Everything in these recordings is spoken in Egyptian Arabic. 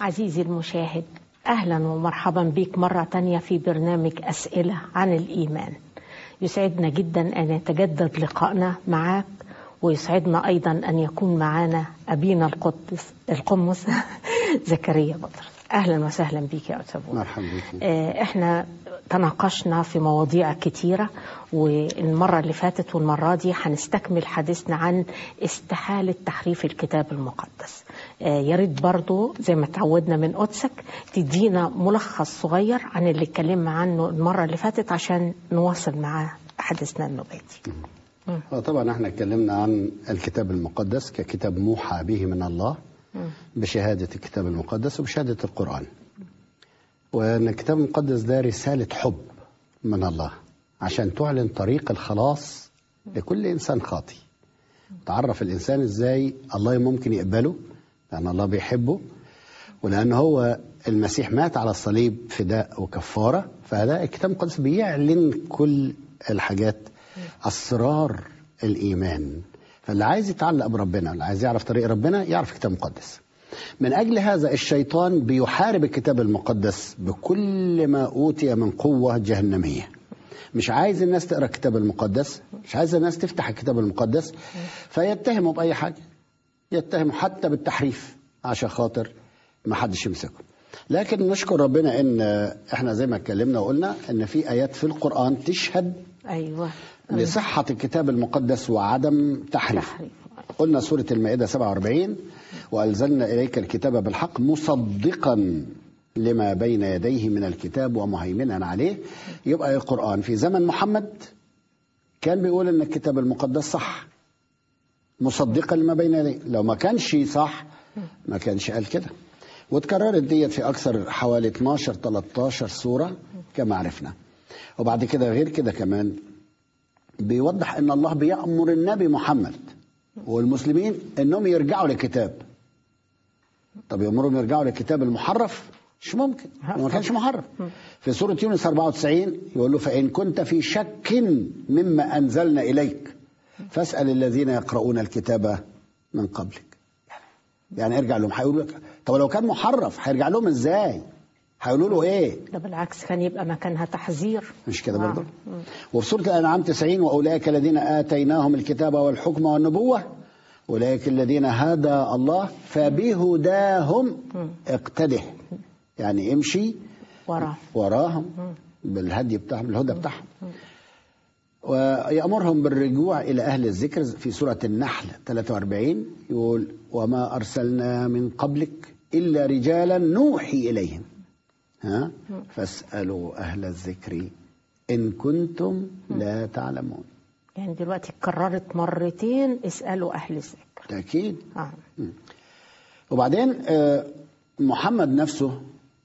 عزيزي المشاهد أهلا ومرحبا بك مرة تانية في برنامج أسئلة عن الإيمان يسعدنا جدا أن يتجدد لقائنا معك ويسعدنا أيضا أن يكون معنا أبينا القدس القمص زكريا بطرس أهلا وسهلا بك يا أستاذ مرحبا بك آه، احنا تناقشنا في مواضيع كتيرة والمرة اللي فاتت والمرة دي هنستكمل حديثنا عن استحالة تحريف الكتاب المقدس آه، يا ريت برضو زي ما تعودنا من قدسك تدينا ملخص صغير عن اللي اتكلمنا عنه المرة اللي فاتت عشان نواصل مع حديثنا النباتي طبعا احنا اتكلمنا عن الكتاب المقدس ككتاب موحى به من الله بشهادة الكتاب المقدس وبشهادة القرآن وأن الكتاب المقدس ده رسالة حب من الله عشان تعلن طريق الخلاص لكل إنسان خاطي تعرف الإنسان إزاي الله ممكن يقبله لأن الله بيحبه ولأن هو المسيح مات على الصليب فداء وكفارة فهذا الكتاب المقدس بيعلن كل الحاجات أسرار الإيمان فاللي عايز يتعلق بربنا اللي عايز يعرف طريق ربنا يعرف الكتاب المقدس من أجل هذا الشيطان بيحارب الكتاب المقدس بكل ما أوتي من قوة جهنمية مش عايز الناس تقرأ الكتاب المقدس مش عايز الناس تفتح الكتاب المقدس فيتهموا بأي حاجة يتهموا حتى بالتحريف عشان خاطر ما حدش يمسكه لكن نشكر ربنا ان احنا زي ما اتكلمنا وقلنا ان في ايات في القران تشهد أيوة لصحه الكتاب المقدس وعدم تحريفه تحريف قلنا سورة المائدة 47 وأنزلنا إليك الكتاب بالحق مصدقا لما بين يديه من الكتاب ومهيمنا عليه يبقى القرآن في زمن محمد كان بيقول أن الكتاب المقدس صح مصدقا لما بين يديه لو ما كانش صح ما كانش قال كده واتكررت ديت في أكثر حوالي 12 13 سورة كما عرفنا وبعد كده غير كده كمان بيوضح ان الله بيأمر النبي محمد والمسلمين انهم يرجعوا للكتاب طب يأمرهم يرجعوا للكتاب المحرف مش ممكن ما كانش محرف في سورة يونس 94 يقول له فإن كنت في شك مما أنزلنا إليك فاسأل الذين يقرؤون الكتاب من قبلك يعني ارجع لهم هيقولوا لك طب لو كان محرف هيرجع لهم ازاي هيقولوا له ايه ده بالعكس كان يبقى مكانها تحذير مش كده آه. برضه وفي سورة الأنعام 90 وأولئك الذين آتيناهم الكتاب والحكم والنبوة أولئك الذين هدى الله فبهداهم اقتده يعني امشي وراه وراهم بالهدي بتاعهم بالهدى بتاعهم ويأمرهم بالرجوع إلى أهل الذكر في سورة النحل 43 يقول وما أرسلنا من قبلك إلا رجالا نوحي إليهم ها فاسألوا أهل الذكر إن كنتم لا تعلمون يعني دلوقتي اتكررت مرتين اسألوا أهل الذكر تأكيد آه. وبعدين آه، محمد نفسه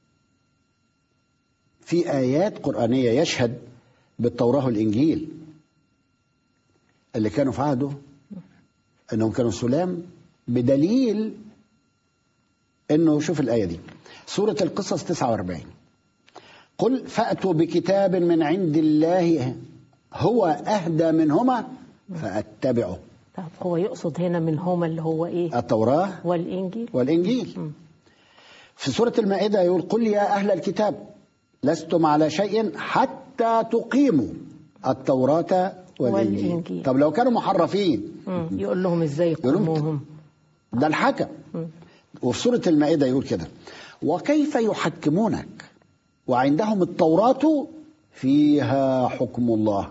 في آيات قرآنية يشهد بالتوراة والإنجيل اللي كانوا في عهده أنهم كانوا سلام بدليل أنه شوف الآية دي سورة القصص 49 قل فأتوا بكتاب من عند الله هو أهدى منهما فأتبعه طب هو يقصد هنا من هما اللي هو ايه التوراة والإنجيل والإنجيل في سورة المائدة يقول قل يا أهل الكتاب لستم على شيء حتى تقيموا التوراة والإنجيل, والإنجيل. طب لو كانوا محرفين مم. يقول لهم ازاي يقول لهم يقوموهم ده الحكم وفي سورة المائدة يقول كده وكيف يحكمونك وعندهم التوراة فيها حكم الله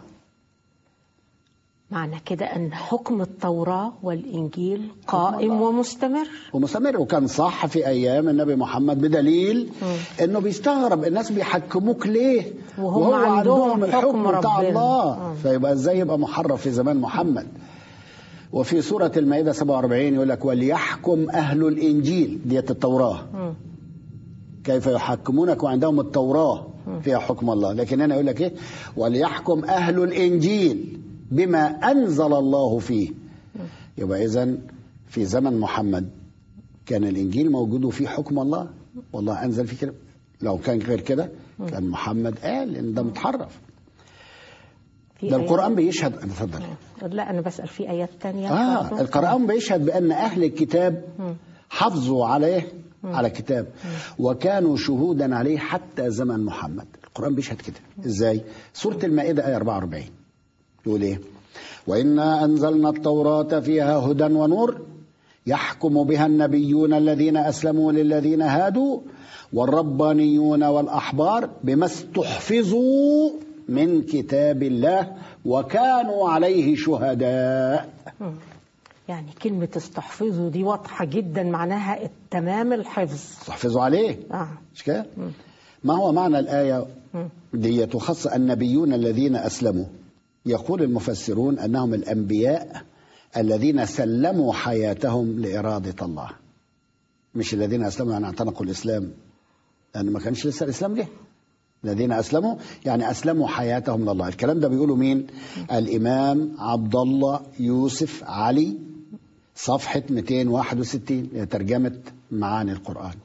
معنى كده أن حكم التوراة والإنجيل قائم ومستمر ومستمر وكان صح في ايام النبي محمد بدليل انه بيستغرب الناس بيحكموك ليه وهم وهو عندهم حكم الحكم بتاع ربنا. الله آه. فيبقى ازاي يبقى محرف في زمان محمد وفي سورة المائدة 47 يقول لك وليحكم أهل الإنجيل ديت التوراة مم. كيف يحكمونك وعندهم التوراة فيها حكم الله لكن هنا يقول لك إيه وليحكم أهل الإنجيل بما أنزل الله فيه يبقى إذا في زمن محمد كان الإنجيل موجود وفيه حكم الله والله أنزل فيه كده لو كان غير كده كان محمد قال إن ده متحرف في ده آيات- القرآن بيشهد اتفضل لا أنا بسأل في آيات تانية آه برضو؟ القرآن بيشهد بأن أهل الكتاب حافظوا على إيه؟ على كتاب وكانوا شهودا عليه حتى زمن محمد القرآن بيشهد كده ازاي سورة المائدة آية 44 يقول ايه وإنا أنزلنا التوراة فيها هدى ونور يحكم بها النبيون الذين أسلموا للذين هادوا والربانيون والأحبار بما استحفظوا من كتاب الله وكانوا عليه شهداء مم. يعني كلمة استحفظوا دي واضحة جدا معناها تمام الحفظ استحفظوا عليه آه. مش كده ما هو معنى الآية مم. دي تخص النبيون الذين أسلموا يقول المفسرون أنهم الأنبياء الذين سلموا حياتهم لإرادة الله مش الذين أسلموا يعني اعتنقوا الإسلام لأن ما كانش لسه الإسلام جه الذين أسلموا يعني أسلموا حياتهم لله الكلام ده بيقولوا مين الإمام عبد الله يوسف علي صفحة 261 هي ترجمة معاني القرآن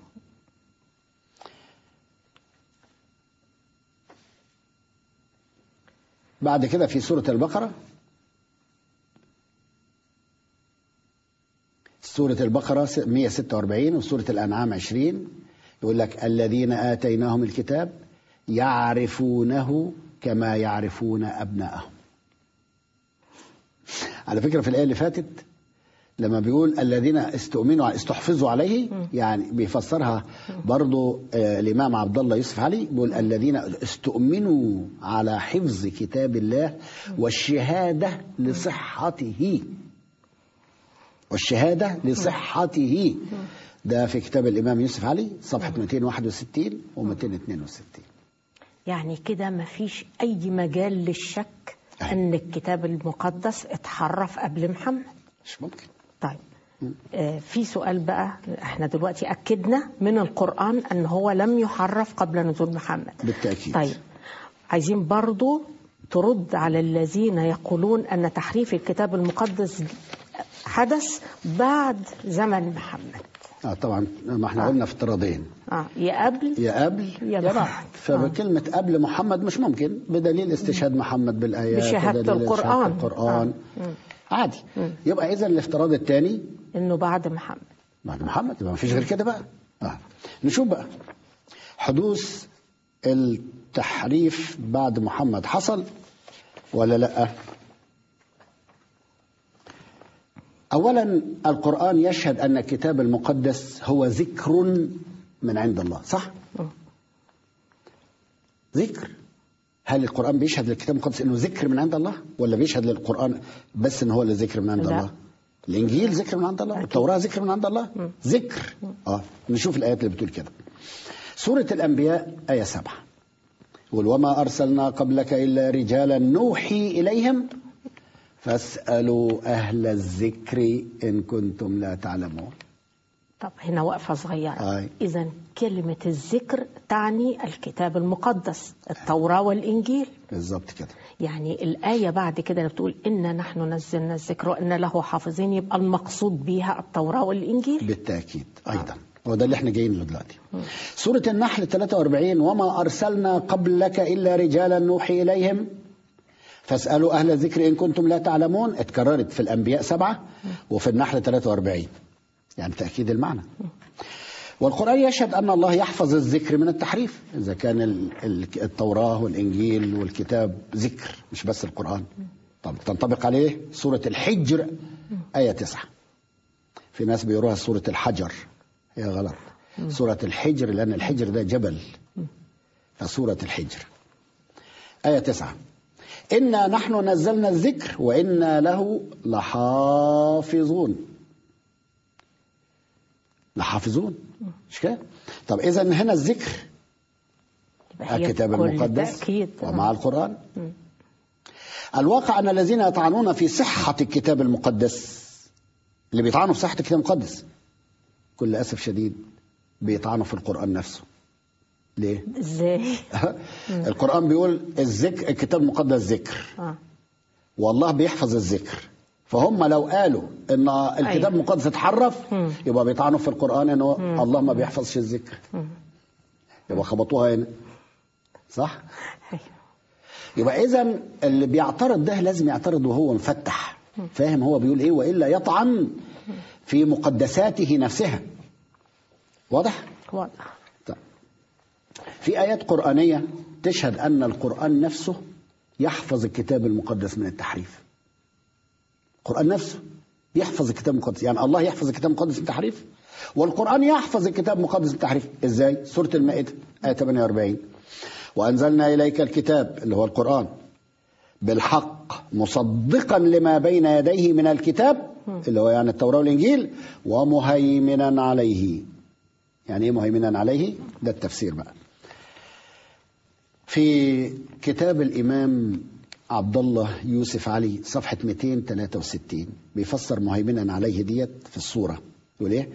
بعد كده في سورة البقرة سورة البقرة 146 وسورة الأنعام 20 يقول لك الذين آتيناهم الكتاب يعرفونه كما يعرفون أبناءهم على فكرة في الآية اللي فاتت لما بيقول الذين استؤمنوا استحفظوا عليه يعني بيفسرها برضو آه الإمام عبد الله يوسف علي بيقول الذين استؤمنوا على حفظ كتاب الله والشهادة لصحته والشهادة لصحته ده في كتاب الإمام يوسف علي صفحة 261 و 262 يعني كده ما فيش أي مجال للشك أن الكتاب المقدس اتحرف قبل محمد مش ممكن طيب آه في سؤال بقى احنا دلوقتي أكدنا من القرآن أن هو لم يحرف قبل نزول محمد بالتأكيد طيب عايزين برضو ترد على الذين يقولون أن تحريف الكتاب المقدس حدث بعد زمن محمد اه طبعا ما احنا قلنا افتراضين آه يا قبل يا قبل يا يا بعد. بعد فكلمة قبل محمد مش ممكن بدليل استشهاد محمد بالآيات بشهادة بدليل القرآن. شهادة القرآن آه. عادي يبقى إذا الافتراض الثاني أنه بعد محمد بعد محمد يبقى ما فيش غير كده بقى آه. نشوف بقى حدوث التحريف بعد محمد حصل ولا لا اولا القران يشهد ان الكتاب المقدس هو ذكر من عند الله صح ذكر هل القران بيشهد للكتاب المقدس انه ذكر من عند الله ولا بيشهد للقران بس ان هو اللي ذكر من عند لا. الله الانجيل ذكر من عند الله والتوراه ذكر من عند الله ذكر اه نشوف الايات اللي بتقول كده سوره الانبياء ايه سبعة يقول وما ارسلنا قبلك الا رجالا نوحي اليهم فاسالوا اهل الذكر ان كنتم لا تعلمون طب هنا وقفة صغيرة آي. إذا كلمة الذكر تعني الكتاب المقدس التوراة والإنجيل بالظبط كده يعني الآية بعد كده اللي بتقول إنا نحن نزلنا الذكر وإن له حافظين يبقى المقصود بيها التوراة والإنجيل بالتاكيد ايضا هو ده اللي احنا جايين له دلوقتي سوره النحل 43 وما ارسلنا قبلك الا رجالا نوحي اليهم فاسالوا اهل الذكر ان كنتم لا تعلمون اتكررت في الانبياء سبعه وفي النحل 43 يعني تاكيد المعنى والقران يشهد ان الله يحفظ الذكر من التحريف اذا كان ال- ال- التوراه والانجيل والكتاب ذكر مش بس القران طب تنطبق عليه سوره الحجر ايه 9 في ناس بيقروها سورة الحجر هي غلط سورة الحجر لأن الحجر ده جبل فسورة الحجر آية تسعة إنا نحن نزلنا الذكر وإنا له لحافظون لحافظون مش كده؟ طب إذا هنا الذكر يبقى هي الكتاب بكل المقدس تأكيد ومع القرآن الواقع أن الذين يطعنون في صحة الكتاب المقدس اللي بيطعنوا في صحة الكتاب المقدس كل أسف شديد بيطعنوا في القرآن نفسه ليه؟ إزاي؟ القرآن بيقول الذكر الكتاب المقدس ذكر آه. والله بيحفظ الذكر فهم لو قالوا ان الكتاب أيوة. المقدس اتحرف مم. يبقى بيطعنوا في القرآن انه الله ما بيحفظش الذكر يبقى خبطوها هنا صح؟ أيوة. يبقى اذا اللي بيعترض ده لازم يعترض وهو مفتح فاهم هو بيقول ايه والا يطعن في مقدساته نفسها واضح؟ واضح طيب. في آيات قرآنية تشهد أن القرآن نفسه يحفظ الكتاب المقدس من التحريف القرآن نفسه يحفظ الكتاب المقدس يعني الله يحفظ الكتاب المقدس من التحريف والقرآن يحفظ الكتاب المقدس من التحريف ازاي سورة المائدة آية 48 وأنزلنا إليك الكتاب اللي هو القرآن بالحق مصدقا لما بين يديه من الكتاب اللي هو يعني التوراة والإنجيل ومهيمنا عليه يعني ايه مهيمنا عليه ده التفسير بقى في كتاب الإمام عبد الله يوسف علي صفحة 263 بيفسر مهيمنا عليه ديت في الصورة يقول ايه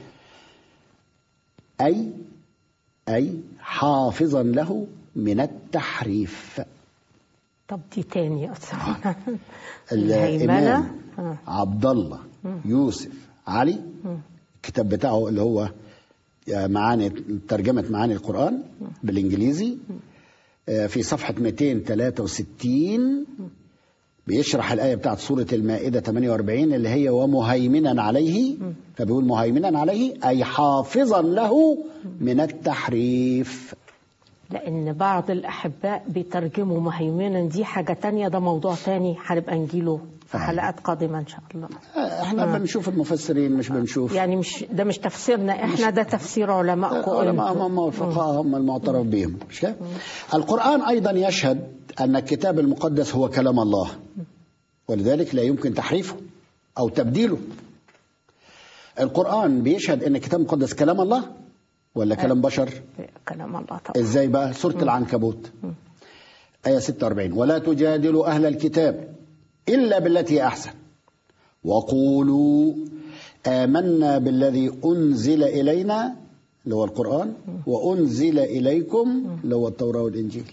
أي أي حافظا له من التحريف طب دي تاني يا أستاذ الإمام آه. عبد الله يوسف علي الكتاب بتاعه اللي هو معاني ترجمة معاني القرآن بالإنجليزي آه، في صفحة 263 بيشرح الآية بتاعت سورة المائدة 48 اللي هي ومهيمنا عليه فبيقول مهيمنا عليه أي حافظا له من التحريف لأن بعض الأحباء بيترجموا مهيمنا دي حاجة تانية ده موضوع تاني هنبقى نجيله في أيوة. حلقات قادمة إن شاء الله آه، احنا بنشوف المفسرين مش بنشوف يعني مش ده مش تفسيرنا احنا ده تفسير علمائكم العلماء انتم. هم الفقهاء هم المعترف بهم مش كده؟ القرآن أيضا يشهد أن الكتاب المقدس هو كلام الله ولذلك لا يمكن تحريفه أو تبديله القرآن بيشهد أن الكتاب المقدس كلام الله ولا كلام بشر كلام الله طبعا ازاي بقى سورة العنكبوت آية 46 ولا تجادلوا أهل الكتاب إلا بالتي هي أحسن وقولوا آمنا بالذي أنزل إلينا اللي هو القرآن وأنزل إليكم اللي هو التوراة والإنجيل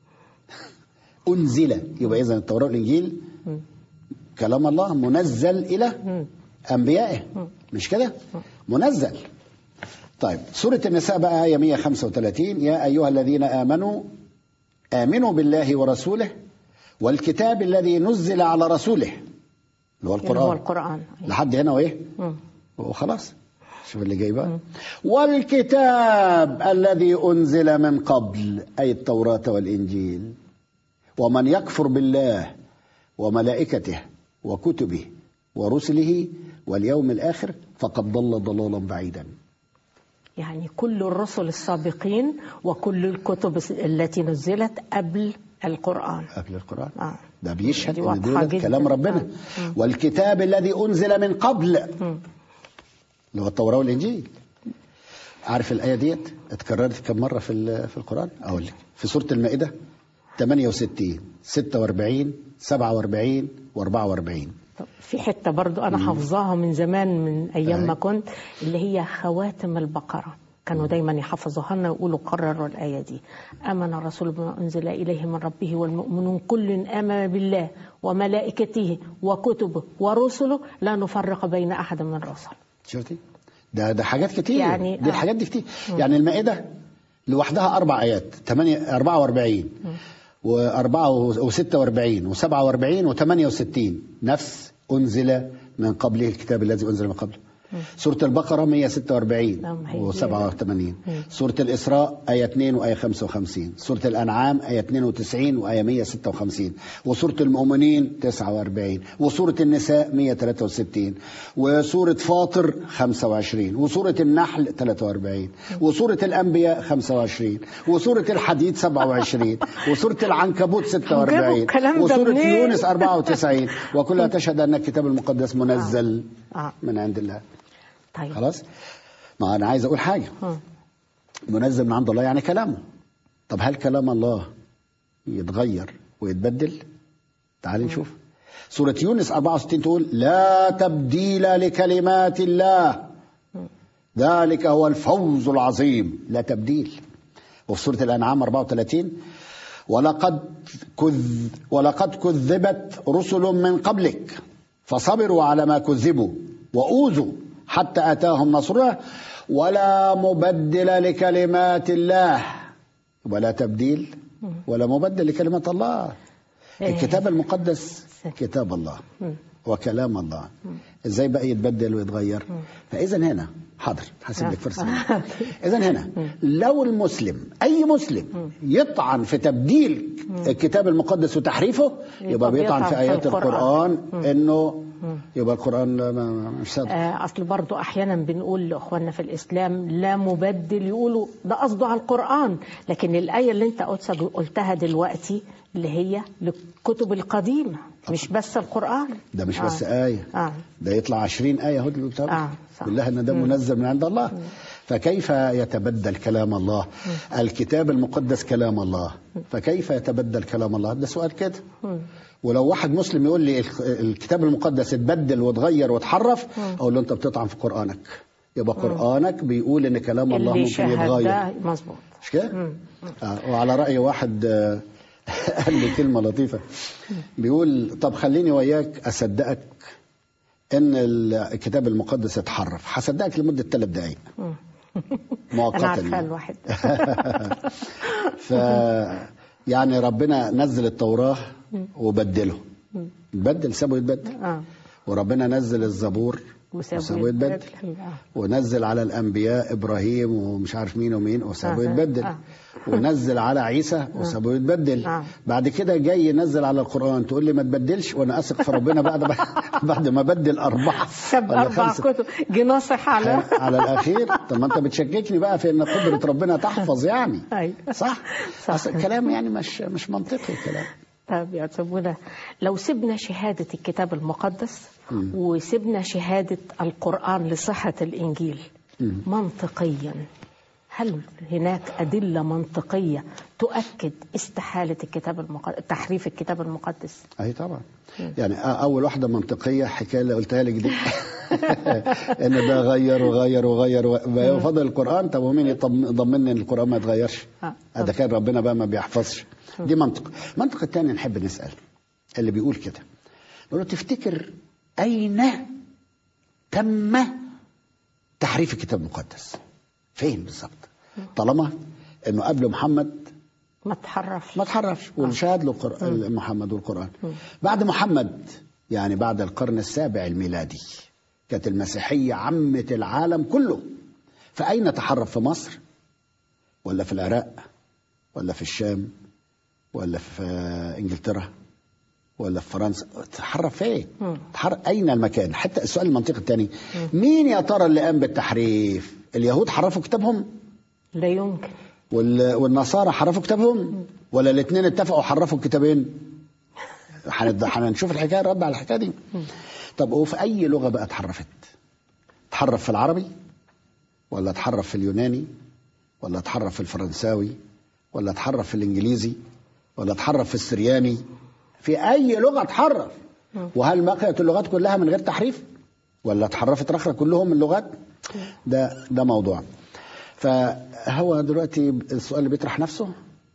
أنزل يبقى إذا التوراة والإنجيل كلام الله منزل إلى أنبيائه مش كده منزل طيب سورة النساء بقى آية 135 يا أيها الذين آمنوا آمنوا بالله ورسوله والكتاب الذي نزل على رسوله اللي هو اللي هو القرآن القرآن لحد هنا وإيه مم. وخلاص شوف اللي جاي بقى والكتاب الذي أنزل من قبل أي التوراة والإنجيل ومن يكفر بالله وملائكته وكتبه ورسله واليوم الآخر فقد ضل ضلالا بعيدا يعني كل الرسل السابقين وكل الكتب التي نزلت قبل القرآن قبل القرآن آه. ده بيشهد دي ان واضحة دول جداً. كلام ربنا آه. والكتاب الذي انزل من قبل اللي هو التوراه والانجيل عارف الايه ديت اتكررت كم مره في ال- في القران اقول لك في سوره المائده 68 46 47 و44 طب في حتة برضو أنا حافظاها من زمان من أيام ما أي. كنت اللي هي خواتم البقرة كانوا دايما يحفظوها لنا ويقولوا قرروا الآية دي آمن الرسول بما أنزل إليه من ربه والمؤمنون كل آمن بالله وملائكته وكتبه ورسله لا نفرق بين أحد من الرسل شفتي ده ده حاجات كتير يعني- يعني دي آه. الحاجات دي كتير يعني المائده لوحدها اربع ايات 8 44 و4 و46 و47 و68 نفس انزل من قبله الكتاب الذي انزل من قبله سورة البقرة 146 نعم، هي و87 سورة الإسراء آية 2 وآية 55 سورة الأنعام آية 92 وآية 156 وسورة المؤمنين 49 وسورة النساء 163 وسورة فاطر 25 وسورة النحل 43 وسورة الأنبياء 25 وسورة الحديد 27 وسورة العنكبوت 46 جابوا الكلام ده وسورة منين؟ يونس 94 وكلها تشهد أن الكتاب المقدس منزل آه. من عند الله طيب خلاص ما انا عايز اقول حاجه مم. منزل من عند الله يعني كلامه طب هل كلام الله يتغير ويتبدل تعال نشوف سورة يونس 64 تقول لا تبديل لكلمات الله ذلك هو الفوز العظيم لا تبديل وفي سورة الأنعام 34 ولقد كذ ولقد كذبت رسل من قبلك فصبروا على ما كذبوا وأوذوا حتى أتاهم نصرنا ولا مبدل لكلمات الله ولا تبديل ولا مبدل لكلمات الله إيه. الكتاب المقدس كتاب الله وكلام الله ازاي بقى يتبدل ويتغير فاذا هنا حاضر هسيب لك فرصه اذا هنا لو المسلم اي مسلم يطعن في تبديل الكتاب المقدس وتحريفه يبقى بيطعن في ايات القران انه يبقى القران ما- ما- مش صادق آه، اصل برضو احيانا بنقول لاخواننا في الاسلام لا مبدل يقولوا ده قصده على القران لكن الايه اللي انت قلت- قلتها دلوقتي اللي هي للكتب القديمه مش بس القران ده مش آه. بس ايه اه ده يطلع عشرين آية هو اللي بتاع آه، صح. كلها ان ده منزل من عند الله فكيف يتبدل كلام الله الكتاب المقدس كلام الله فكيف يتبدل كلام الله ده سؤال كده ولو واحد مسلم يقول لي الك- الكتاب المقدس اتبدل واتغير واتحرف اقول له انت بتطعن في قرآنك يبقى قرآنك بيقول ان كلام الله اللي ممكن شاهد يتغير ده مظبوط مش كده؟ آه وعلى رأي واحد آه، قال لي كلمة لطيفة بيقول طب خليني وياك أصدقك إن الكتاب المقدس اتحرف هصدقك لمدة ثلاث دقايق مؤقتا انا عارفه يعني. الواحد ف يعني ربنا نزل التوراة وبدله بدل سابه يتبدل اه وربنا نزل الزبور وسابه يتبدل آه. ونزل على الانبياء ابراهيم ومش عارف مين ومين وسابه آه. يتبدل آه. ونزل على عيسى وسابه يتبدل آه. بعد كده جاي ينزل على القران تقول لي ما تبدلش وانا اثق في ربنا بعد ما بعد ما بدل اربعه ساب ولا اربع خمسة. كتب جه ناصح على على الاخير طب ما انت بتشككني بقى في ان قدره ربنا تحفظ يعني أيوة. صح صح. اصل الكلام يعني مش مش منطقي الكلام طب يا سيبونا لو سيبنا شهادة الكتاب المقدس وسيبنا شهادة القرآن لصحة الإنجيل منطقيا هل هناك أدلة منطقية تؤكد استحالة الكتاب المقدس تحريف الكتاب المقدس اي طبعا يعني أ- اول واحده منطقيه حكايه اللي قلتها لك دي ان ده غير وغير وغير و- بقى فضل القران طب ومين يطم- يضمنني ان القران ما يتغيرش آه. ده كان ربنا بقى ما بيحفظش دي منطق المنطق الثاني نحب نسال اللي بيقول كده نقول له تفتكر اين تم تحريف الكتاب المقدس فين بالظبط طالما انه قبل محمد ما تحرفش ما تحرفش والشهاد له القرآن محمد والقرآن بعد محمد يعني بعد القرن السابع الميلادي كانت المسيحية عمت العالم كله فأين تحرف في مصر ولا في العراق ولا في الشام ولا في إنجلترا ولا في فرنسا تحرف فين تحرف أين المكان حتى السؤال المنطقي الثاني مين يا ترى اللي قام بالتحريف اليهود حرفوا كتابهم لا يمكن وال- والنصارى حرفوا كتابهم ولا الاثنين اتفقوا حرفوا الكتابين هند- هنشوف الحكايه الرد على الحكايه دي طب وفي اي لغه بقى اتحرفت اتحرف في العربي ولا اتحرف في اليوناني ولا اتحرف في الفرنساوي ولا اتحرف في الانجليزي ولا اتحرف في السرياني في اي لغه اتحرف وهل بقيت اللغات كلها من غير تحريف ولا اتحرفت الاخرى كلهم من اللغات ده ده موضوع فهو دلوقتي السؤال اللي بيطرح نفسه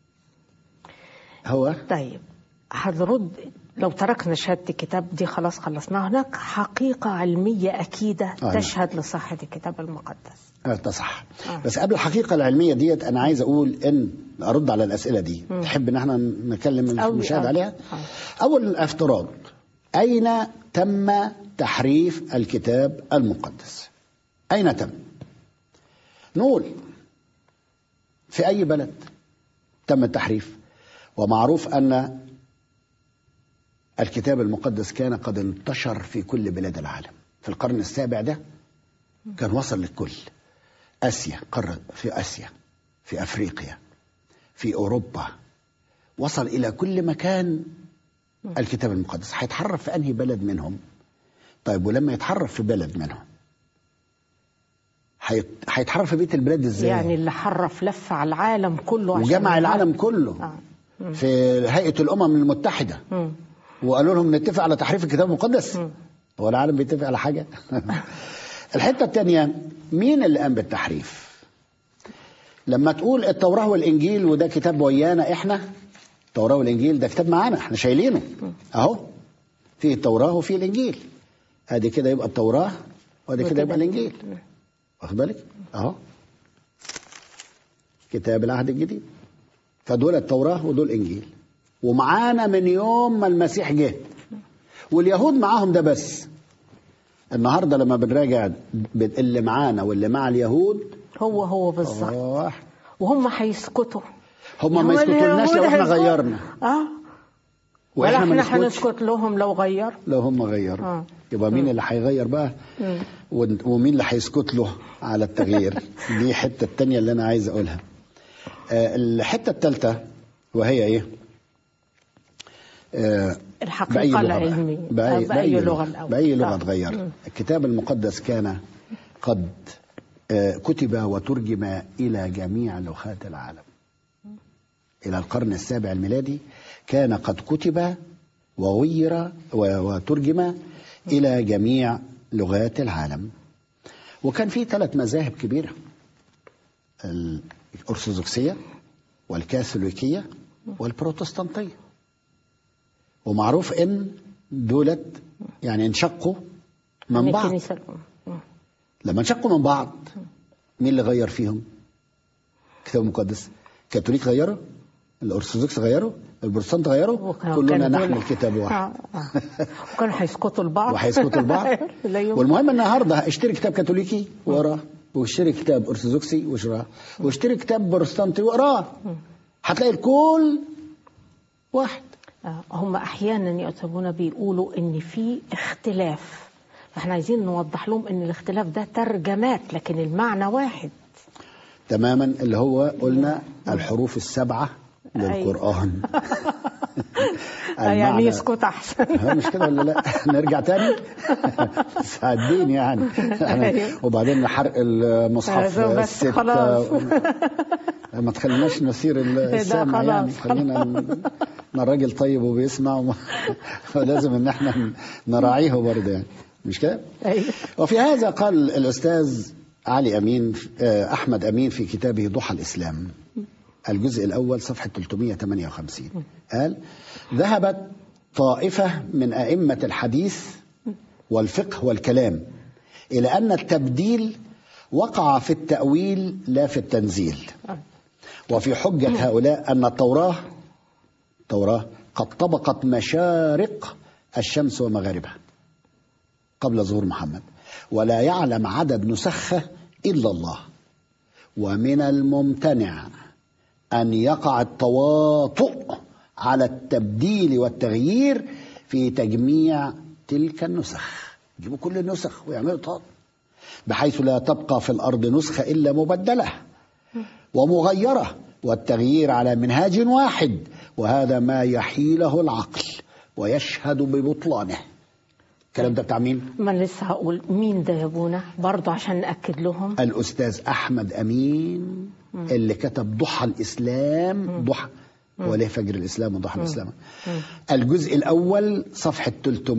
هو طيب هنرد لو تركنا شهادة الكتاب دي خلاص خلصناها هناك حقيقة علمية أكيدة نعم. تشهد لصحة الكتاب المقدس آه، ده صح آه. بس قبل الحقيقه العلميه ديت انا عايز اقول ان ارد على الاسئله دي تحب ان احنا نكلم أوي، المشاهد أوي. عليها آه. اول افتراض اين تم تحريف الكتاب المقدس اين تم نقول في اي بلد تم التحريف ومعروف ان الكتاب المقدس كان قد انتشر في كل بلاد العالم في القرن السابع ده كان وصل للكل اسيا قاره في اسيا في افريقيا في اوروبا وصل الى كل مكان الكتاب المقدس هيتحرف في انهي بلد منهم طيب ولما يتحرف في بلد منهم هيت- هيتحرف في بقيه البلاد ازاي يعني اللي حرف لف على العالم كله عشان وجمع يعرف. العالم كله آه. في هيئه الامم المتحده مم. وقالوا لهم نتفق على تحريف الكتاب المقدس هو العالم بيتفق على حاجه الحته الثانيه مين اللي قام بالتحريف لما تقول التوراه والانجيل وده كتاب ويانا احنا التوراه والانجيل ده كتاب معانا احنا شايلينه اهو فيه التوراه وفيه الانجيل ادي كده يبقى التوراه وادي كده وكده. يبقى الانجيل واخد بالك اهو كتاب العهد الجديد فدول التوراه ودول انجيل ومعانا من يوم ما المسيح جه واليهود معاهم ده بس النهارده لما بنراجع ب- اللي معانا واللي مع اليهود هو هو بالظبط آه، وهم هيسكتوا هم ما يسكتولناش لو احنا اليهود غيرنا اه ولا واحنا ما احنا نسكتش هنسكت لهم لو غير لو هم غيروا آه. يبقى مين اللي هيغير بقى ون- ومين اللي هيسكت له على التغيير دي الحته التانية اللي انا عايز اقولها آه، الحته الثالثه وهي ايه آه، الحقيقة بأي لغة بقى. العلمية بأي, آه، بأي لغة الأول بأي لغة آه. اتغير الكتاب المقدس كان قد آه، كتب وترجم إلى جميع لغات العالم إلى القرن السابع الميلادي كان قد كتب وغير و- وترجم إلى جميع لغات العالم وكان في ثلاث مذاهب كبيرة الأرثوذكسية والكاثوليكية والبروتستانتية ومعروف ان دولت يعني انشقوا من من بعض الكنيسة الأم مم. لما انشقوا من بعض مين اللي غير فيهم الكتاب المقدس كاثوليك غيروا الارثوذكس غيروا البروتستانت غيروا وكانوا- كلنا كانوا دول- نحمل كتاب واحد آه، آه. وكانوا هيسكتوا لبعض وهيسكتوا لبعض لا يمكن. والمهم النهارده اشتري كتاب كاثوليكي واقراه واشتري كتاب ارثوذكسي واقراه واشتري كتاب بروتستانتي واقراه هتلاقي الكل واحد آه، هم احيانا يعتبرون بيقولوا ان في اختلاف فاحنا عايزين نوضح لهم ان الاختلاف ده ترجمات لكن المعنى واحد تماما اللي هو قلنا الحروف السبعة أيوة. للقرآن آه، يعني المعنى- يسكت احسن ها مش كده ولا لا نرجع تاني ساعدين يعني يعني أيوة. وبعدين حرق المصحف آه، بس الستة خلاص. ما تخليناش نثير السامع خلاص، يعني خلينا ن- إن الراجل طيب وبيسمع وما- فلازم ان احنا نراعيه برضه يعني مش كده؟ أيوة. وفي هذا قال الأستاذ علي أمين آه، أحمد أمين في كتابه ضحى الإسلام الجزء الأول صفحة 358 قال ذهبت طائفة من أئمة الحديث والفقه والكلام إلى أن التبديل وقع في التأويل لا في التنزيل وفي حجة هؤلاء أن التوراة التوراة قد طبقت مشارق الشمس ومغاربها قبل ظهور محمد ولا يعلم عدد نسخه إلا الله ومن الممتنع أن يقع التواطؤ على التبديل والتغيير في تجميع تلك النسخ يجيبوا كل النسخ ويعملوا طاط بحيث لا تبقى في الأرض نسخة إلا مبدلة ومغيرة والتغيير على منهاج واحد وهذا ما يحيله العقل ويشهد ببطلانه الكلام ده بتاع مين؟ ما أنا لسه هقول مين ده يا ابونا برضه عشان ناكد لهم الأستاذ أحمد أمين اللي كتب ضحى الإسلام ضحى هو ليه فجر الإسلام وضحى الإسلام الجزء الأول صفحة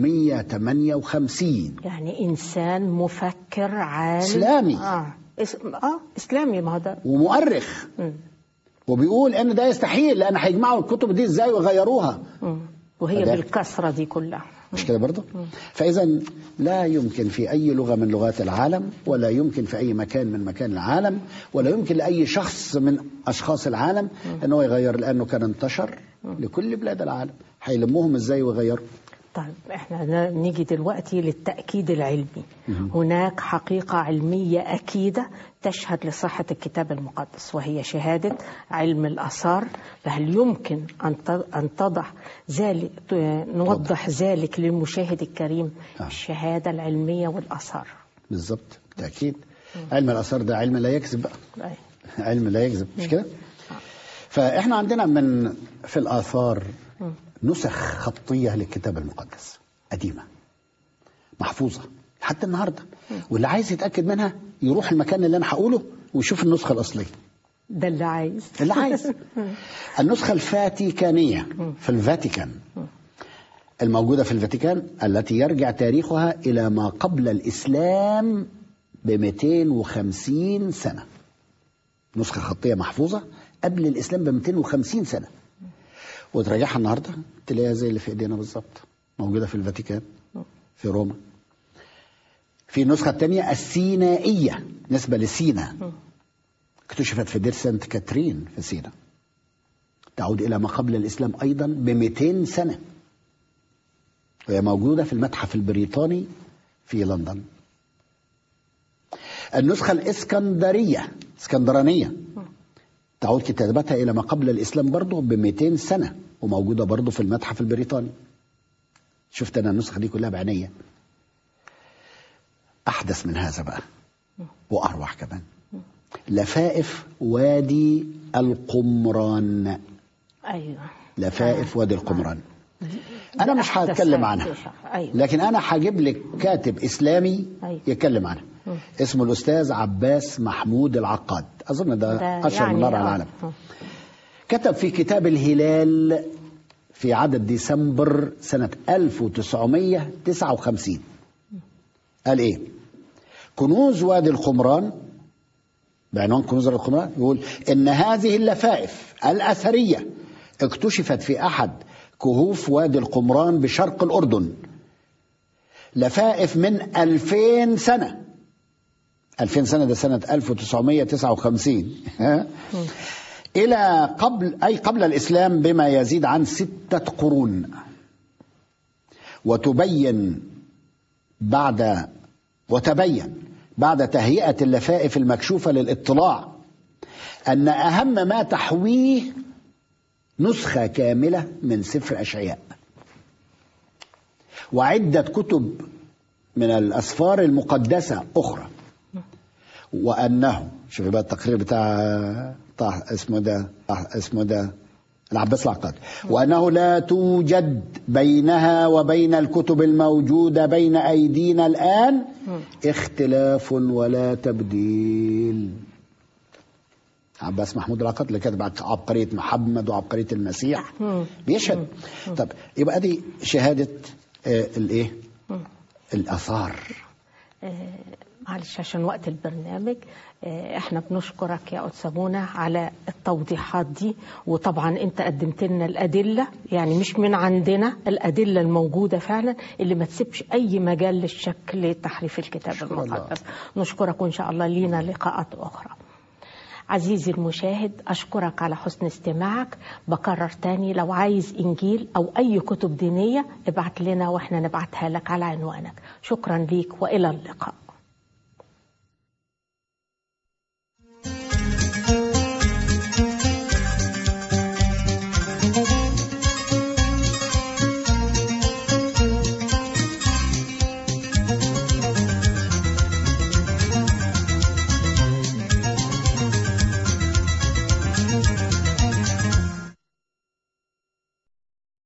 358 يعني انسان مفكر عالم إسلامي. اه اس... اه اسلامي ما هو ده ومؤرخ مم. وبيقول ان ده يستحيل لان هيجمعوا الكتب دي ازاي ويغيروها مم. وهي فده- بالكثره دي كلها مش كده برضه فاذا لا يمكن في اي لغه من لغات العالم ولا يمكن في اي مكان من مكان العالم ولا يمكن لاي شخص من اشخاص العالم ان هو يغير لانه كان انتشر لكل بلاد العالم هيلموهم ازاي ويغيروا طيب احنا ن- نيجي دلوقتي للتأكيد العلمي هناك حقيقة علمية أكيدة تشهد لصحة الكتاب المقدس وهي شهادة علم الآثار فهل يمكن أن ت- أن تضع ذلك ت- نوضح ذلك للمشاهد الكريم آه. الشهادة العلمية والآثار بالظبط بالتاكيد علم الاثار ده علم لا يكذب بقى أي. علم لا يكذب مش كده فاحنا عندنا من في الاثار نسخ خطيه للكتاب المقدس قديمه محفوظه حتى النهارده واللي عايز يتاكد منها يروح المكان اللي انا هقوله ويشوف النسخه الاصليه ده اللي عايز اللي عايز النسخه الفاتيكانيه في الفاتيكان الموجوده في الفاتيكان التي يرجع تاريخها الى ما قبل الاسلام ب 250 سنه نسخه خطيه محفوظه قبل الاسلام ب 250 سنه وتراجعها النهارده تلاقيها زي اللي في ايدينا بالظبط موجوده في الفاتيكان في روما في النسخه الثانيه السينائيه نسبه لسينا اكتشفت في دير سانت كاترين في سينا تعود الى ما قبل الاسلام ايضا ب 200 سنه وهي موجودة في المتحف البريطاني في لندن النسخة الإسكندرية اسكندرانية تعود كتابتها إلى ما قبل الإسلام برضه ب 200 سنة وموجودة برضه في المتحف البريطاني شفت أنا النسخة دي كلها بعينيا أحدث من هذا بقى وأروع كمان لفائف وادي القمران ايوه لفائف وادي القمران انا مش أحدث هتكلم هذه عنها الشهر. أيوة. لكن انا هجيب لك كاتب اسلامي أيوة. يتكلم عنها اسمه الاستاذ عباس محمود العقاد اظن ده, ده اشهر يعني من نار آه. على العالم آه. كتب في كتاب الهلال في عدد ديسمبر سنة 1959 قال ايه كنوز وادي القمران بعنوان كنوز وادي القمران يقول ان هذه اللفائف الأثرية اكتشفت في أحد كهوف وادي القمران بشرق الأردن لفائف من 2000 سنة 2000 سنة ده سنة 1959 ها؟ إلى قبل أي قبل الإسلام بما يزيد عن ستة قرون وتبين بعد وتبين بعد تهيئة اللفائف المكشوفة للاطلاع أن أهم ما تحويه نسخة كاملة من سفر أشعياء وعدة كتب من الأسفار المقدسة أخرى وأنه شوف بقى التقرير بتاع طه اسمه ده طه اسمه ده العباس العقاد وأنه لا توجد بينها وبين الكتب الموجودة بين أيدينا الآن اختلاف ولا تبديل عباس محمود العقاد اللي كاتب عبقرية محمد وعبقرية المسيح بيشهد طب يبقى دي شهادة آه الايه الآثار معلش عشان وقت البرنامج آه، احنا بنشكرك يا أستاذ منى على التوضيحات دي وطبعا انت قدمت لنا الأدلة يعني مش من عندنا الأدلة الموجودة فعلا اللي ما تسيبش أي مجال للشك لتحريف الكتاب شكرا الله. المقدس نشكرك وإن شاء الله لينا لقاءات أخرى عزيزي المشاهد أشكرك على حسن استماعك بكرر تاني لو عايز إنجيل أو أي كتب دينية ابعت لنا وإحنا نبعتها لك على عنوانك شكرا ليك وإلى اللقاء